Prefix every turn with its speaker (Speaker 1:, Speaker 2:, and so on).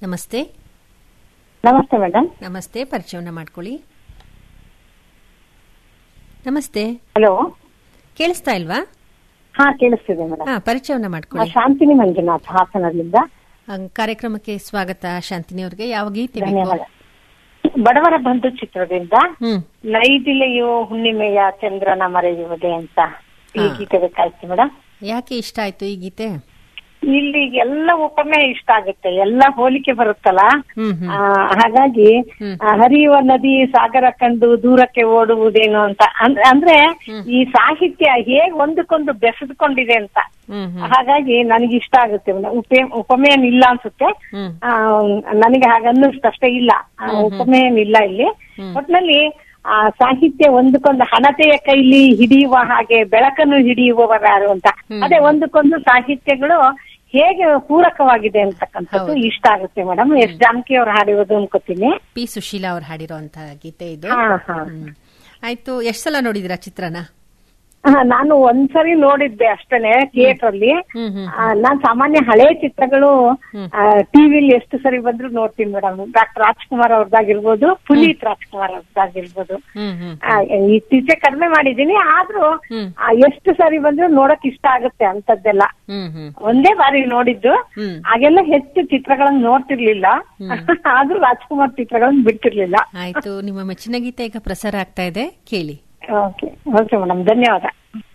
Speaker 1: ನಮಸ್ತೆ
Speaker 2: ನಮಸ್ತೆ ಮೇಡಮ್
Speaker 1: ನಮಸ್ತೆ ಪರಿಚಯವನ್ನ ಮಾಡ್ಕೊಳ್ಳಿ ನಮಸ್ತೆ
Speaker 2: ಹಲೋ
Speaker 1: ಕೇಳಿಸ್ತಾ ಇಲ್ವಾ
Speaker 2: ಹಾ ಕೇಳಿಸ್ತಿದೆ ಮೇಡಮ್
Speaker 1: ಹಾ ಪರಿಚಯವನ್ನ ಮಾಡ್ಕೊಳ್ಳಿ
Speaker 2: ಶಾಂತಿನಿ ಮಂಜುನಾಥ್ ಹಾಸನದಿಂದ
Speaker 1: ಹಂಗ್ ಕಾರ್ಯಕ್ರಮಕ್ಕೆ ಸ್ವಾಗತ ಶಾಂತಿನಿ ಅವ್ರಿಗೆ ಯಾವ ಗೀತೆ ಬೇಕು
Speaker 2: ಧನ್ಯವಾದ ಬಡವರ ಬಂಧು ಚಿತ್ರದಿಂದ
Speaker 1: ಹ್ಮ್
Speaker 2: ನೈದಿಲೆಯೋ ಹುಣ್ಣಿಮೆಯ ಚಂದ್ರನ ಮರೆಯುವುದೇ ಅಂತ ಈ
Speaker 1: ಹಾ.
Speaker 2: ಗೀತೆ ಬೇಕಾಯ್ತು ಮೇಡಮ್
Speaker 1: ಯಾಕೆ ಇಷ್ಟ ಆಯ್ತು ಈ ಗೀತೆ
Speaker 2: ಇಲ್ಲಿ ಎಲ್ಲ ಉಪಮೆ ಇಷ್ಟ ಆಗುತ್ತೆ ಎಲ್ಲ ಹೋಲಿಕೆ ಬರುತ್ತಲ್ಲ
Speaker 1: ಹ್ಮ್ ಹ್ಮ್
Speaker 2: ಆ, ಹಾಗಾಗಿ
Speaker 1: ಹ್ಮ್.
Speaker 2: ಆ, ಹರಿಯುವ ನದಿ ಸಾಗರ ಕಂಡು ದೂರಕ್ಕೆ ಓಡುವುದೇನು ಅಂತ ಅಂದ್- ಅಂದ್ರೆ ಈ ಸಾಹಿತ್ಯ ಹೇಗ್ ಒಂದಕ್ಕೊಂದು ಬೆಸೆದುಕೊಂಡಿದೆ ಅಂತ
Speaker 1: ಹ್ಮ್ ಹ್ಮ್
Speaker 2: ಹಾಗಾಗಿ ನನಗೆ ಇಷ್ಟ ಆಗುತ್ತೆ ಮೇಡಮ್. ಉಪೆ ಉಪಮೆ ಏನಿಲ್ಲ ಅನ್ಸುತ್ತೆ
Speaker 1: ಹ್ಮ್
Speaker 2: ಆ, ನನಗೆ ಹಾಗೆ ಅನ್ನಿಸ್ತಷ್ಟೇ ಇಲ್ಲ ಆ, ಉಪಮೆ ಏನಿಲ್ಲ ಇಲ್ಲಿ ಒಟ್ನಲ್ಲಿ ಆ ಸಾಹಿತ್ಯ ಒಂದಕ್ಕೊಂದು ಹಣತೆಯ ಕೈಲಿ ಹಿಡಿಯುವ ಹಾಗೆ ಬೆಳಕನ್ನು ಹಿಡಿಯುವವರಾರು ಅಂತ ಅದೇ ಒಂದಕ್ಕೊಂದು ಸಾಹಿತ್ಯಗಳು ಹೇಗೆ ಪೂರಕವಾಗಿದೆ ಅಂತಕ್ಕಂಥದ್ದು
Speaker 1: ಹೌದು.
Speaker 2: ಇಷ್ಟ ಆಗುತ್ತೆ ಮೇಡಮ್ ಎಸ್ ಜಾನಕಿ ಅವ್ರು ಹಾಡಿರೋದು ಅನ್ಕೋತೀನಿ
Speaker 1: ಪಿ ಸುಶೀಲಾ ಅವ್ರು ಹಾಡಿರೋಂತಹ ಗೀತೆ ಇದು
Speaker 2: ಹಾ ಹಾ
Speaker 1: ಹ್ಮ್ ಆಯ್ತು ಎಷ್ಟ್ ಸಲ ನೋಡಿದಿರಾ ಚಿತ್ರನ
Speaker 2: ಹಾ, ನಾನು ಒಂದ್ಸರಿ ನೋಡಿದ್ದೆ ಅಷ್ಟೇನೆ ಥಿಯೇಟರ್ ಅಲ್ಲಿ
Speaker 1: ಹ್ಮ್ ಹ್ಮ್
Speaker 2: ಆ, ನಾನ್ ಸಾಮಾನ್ಯ ಹಳೆ ಚಿತ್ರಗಳು ಟಿವಿಲಿ ಎಷ್ಟು ಸರಿ ಬಂದ್ರು ನೋಡ್ತೀನಿ ಮೇಡಮ್ ಡಾಕ್ಟರ್ ರಾಜ್ಕುಮಾರ್ ಅವ್ರದ್ದಾಗಿರ್ಬೋದು ಪುನೀತ್ ರಾಜ್ಕುಮಾರ್ ಅವ್ರದ್ದಾಗಿರ್ಬೋದು
Speaker 1: ಹ್ಮ್ ಹ್ಮ್
Speaker 2: ಆ, ಇತ್ತೀಚೆ ಕಡಿಮೆ ಮಾಡಿದೀನಿ ಆದ್ರೂ
Speaker 1: ಹ್ಮ್.
Speaker 2: ಆ, ಎಷ್ಟು ಸರಿ ಬಂದ್ರು ನೋಡಕ್ ಇಷ್ಟ ಆಗುತ್ತೆ ಅಂತದ್ದೆಲ್ಲ
Speaker 1: ಹ್ಮ್ ಹ್ಮ್
Speaker 2: ಒಂದೇ ಬಾರಿ ನೋಡಿದ್ದು
Speaker 1: ಹ್ಮ್
Speaker 2: ಆಗೆಲ್ಲ ಹೆಚ್ಚು ಚಿತ್ರಗಳನ್ನ ನೋಡ್ತಿರ್ಲಿಲ್ಲ ಆದ್ರೂ ರಾಜ್ಕುಮಾರ್ ಚಿತ್ರಗಳನ್ನ ಬಿಟ್ಟಿರ್ಲಿಲ್ಲ
Speaker 1: ಆಯ್ತು ನಿಮ್ಮ ಮೆಚ್ಚಿನ ಗೀತೆ ಈಗ ಪ್ರಸಾರ ಆಗ್ತಾ ಇದೆ ಕೇಳಿ
Speaker 2: ಓಕೆ ಓಕೆ ಮೇಡಮ್ ಧನ್ಯವಾದ